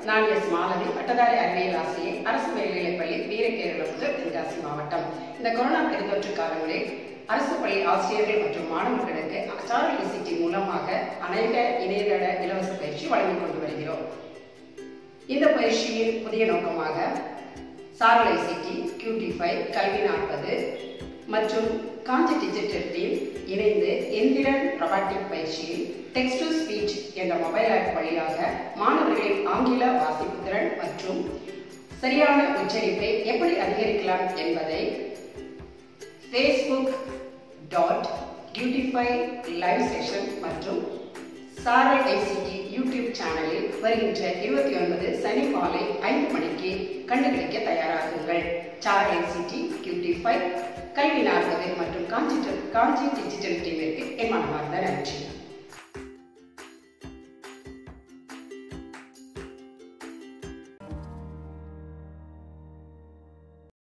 நான் எஸ் மாலதி பட்டதாரி அறிவியல் ஆசிரியை அரசு மேல்நிலைப்பள்ளி வீரகேரளபுதூர் தென்காசி மாவட்டம் இந்த கொரோனா பெருந்தொற்று காலங்களில் அரசு பள்ளி ஆசிரியர்கள் மற்றும் மாணவர்களுக்கு சாரல் இசிடி மூலமாக அநேக இணையதள இலவச பயிற்சி வழங்கிக் கொண்டு வருகிறோம் இந்த பயிற்சியின் புதிய நோக்கமாக சாரல் ஐசிடி கியூடி ஃபைவ் கல்வி நாற்பது மற்றும் காஞ்சி டிஜிட்டல் டீம் இணைந்து எந்திரன் ரொபாட்டிக் பயிற்சியில் டெக்ஸ்ட் டு ஸ்பீச் என்ற மொபைல் ஆப் வழியாக மாணவர்களின் ஆங்கில வாசிப்பு திறன் மற்றும் சரியான உச்சரிப்பை எப்படி அதிகரிக்கலாம் என்பதை ஃபேஸ்புக் டாட் டியூட்டிஃபை லைவ் செஷன் மற்றும் சாரல் ஐசிடி யூடியூப் சேனலில் வருகின்ற இருபத்தி ஒன்பது சனி மாலை ஐந்து மணிக்கு கண்டுபிடிக்க தயாராகுங்கள் சாரல் ஐசிடி கியூட்டிஃபை கல்வி நாற்பது மற்றும் காஞ்சி காஞ்சி டிஜிட்டல் டீமிற்கு என் மனமார்ந்த நன்றி